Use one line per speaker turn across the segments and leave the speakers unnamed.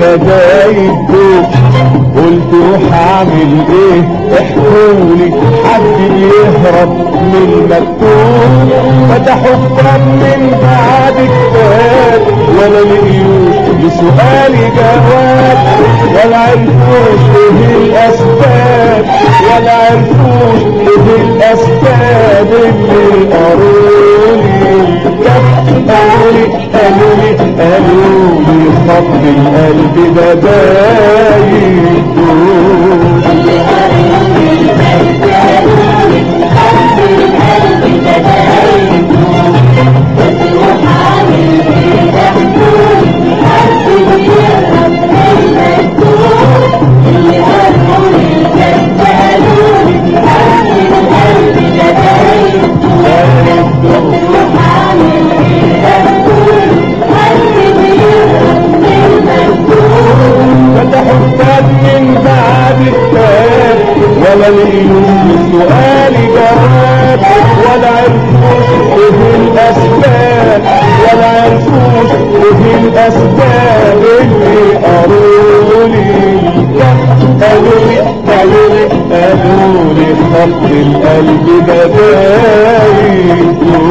بدايته قلت روح اعمل ايه احكولي حد يهرب من المكتوب فتحوا كتاب من بعد كتاب ولا لقيوش لسؤالي جواب ولا عرفوش ايه الاسباب ولا عرفوش ايه الاسباب اللي قالولي قالولي قالولي قالولي خط القلب بدايته فتحوا كتاب من بعد كتاب ولا لقيوش لسؤالي جواب ولا عرفوش ايه الاسباب ولا عرفوش ايه الاسباب اللي قالولي قالولي قالولي قالولي خط القلب بدايته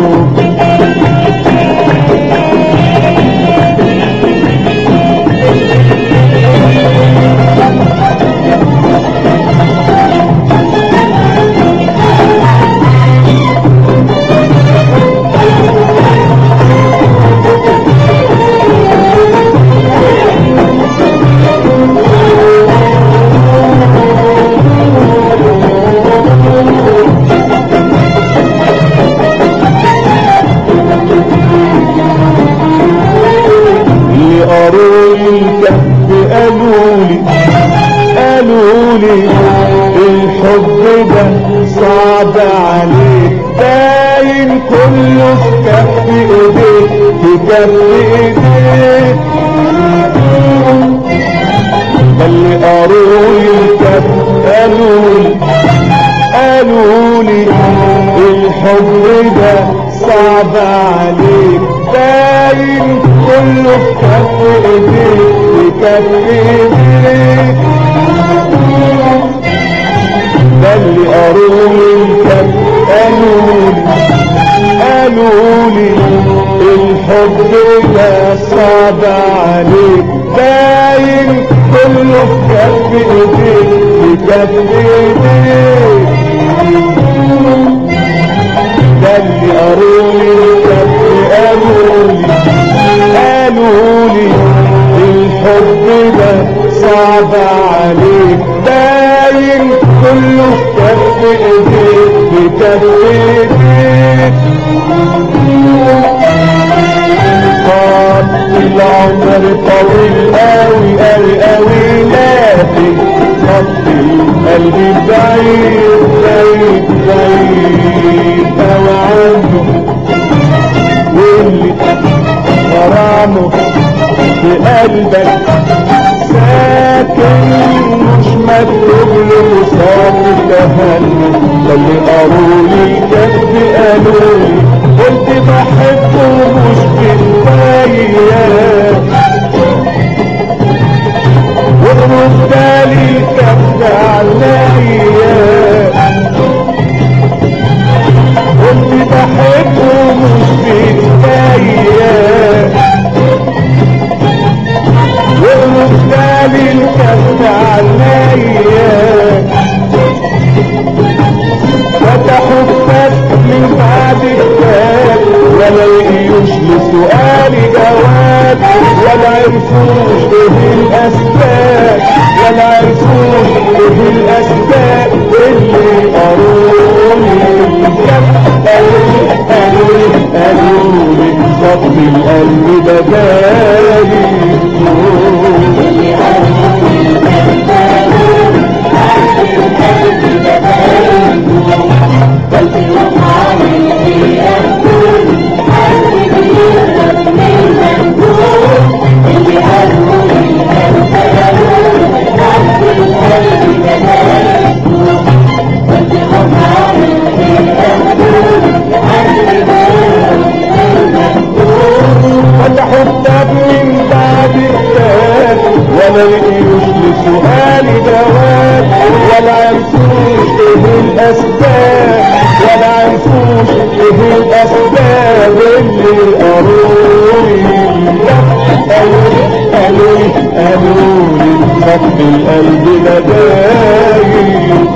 اللي قاروني الكهف قالولي قالولي الحب ده صعب عليك باين كله في كف ايديك في كف ايديك ده اللي قاروني الكهف قالولي قالولي الحب ده صعب عليك باين كله في كف ايديك في كف ايديك ده اللي قارولي الكف قالولي قالولي الحب ده صعب عليك باين كله في كف ايديك في كف ايديك ده اللي قارولي الكف قالولي قالولي الحب ده صعب عليك باين كله في كف ايديك في كف ايديك خط العمر طويل قوي قوي قوي لكن خط القلب بعيد بعيد بعيد قوي عنه واللي غرامه في قلبك ساكن مش مكتوب له صافي تهني ده اللي قالولي كتب قالولي قلت بحبه مش كفايه وقرب بالي الكف عليا قلت بحبه مش كفايه وقرب بالي الكف عليا فتحوا كتاب من بعد كتاب ولا يقيوش لسؤالي جواب ولا عرفوش ايه الاسباب ولا عرفوش ولا عرفوش ايه الاسباب ولا عرفوش ايه الاسباب اللي قالولي قالولي قالولي قالولي خط القلب ده دايم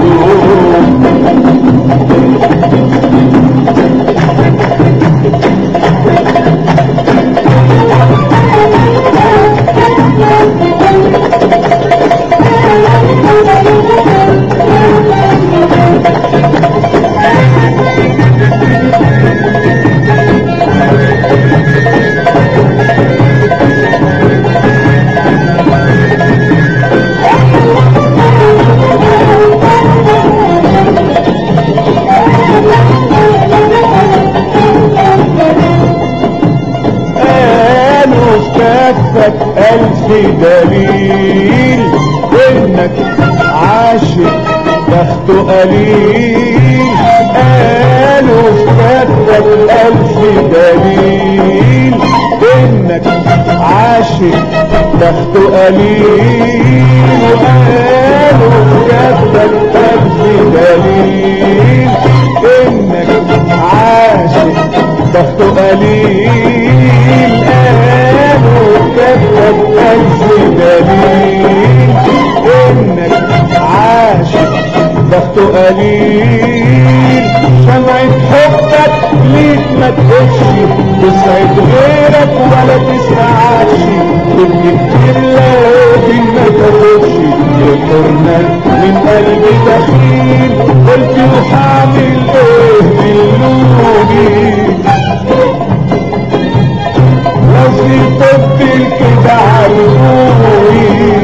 قالوا في كفك ألف دليل إنك عاشق بخته قليل قالوا في كفك ألف دليل إنك عاشق بخته قليل وقالوا في كفك ألف دليل إنك عاشق بخته قليل قالوا كتب ألف دليل إنك عاشق بخته قليل شمعة حبك ليك ما تقولش تسعد غيرك ولا تسمعش تبكي كتير لكن ما تاخدش يقرنا من قلبي دخيل قلت وحامل ايه باللوني وفي طب كده عالبوي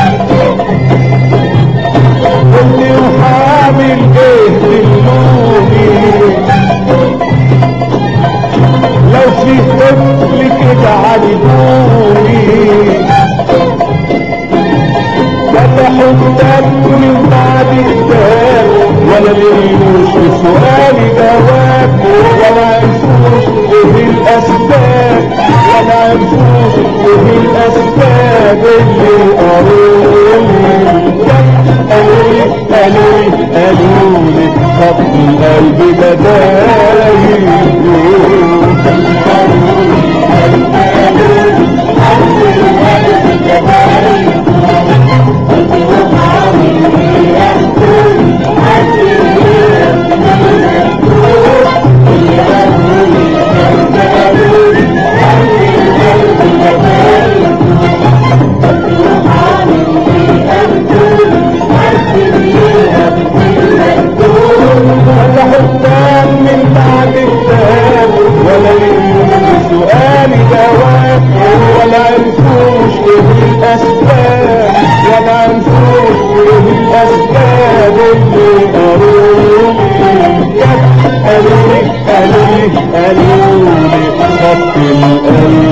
قلت وحامل ايه باللوني لو في طفل كده عالبوي فتحوا كتاب من بعد كتاب ولا لقيوش لسؤالي جواب ولا عرفوش ايه الاسباب ولا عرفوش ايه الاسباب اللي قالولي قالولي قالولي قالولي خط القلب ده دايم فتحوا كتاب من بعد كتاب ولا لقيوش سؤالي جواب ولا عرفوش ايه الاسباب ولا عرفوش ايه الاسباب اللي قالولي قالولي قالولي قالولي خط القلب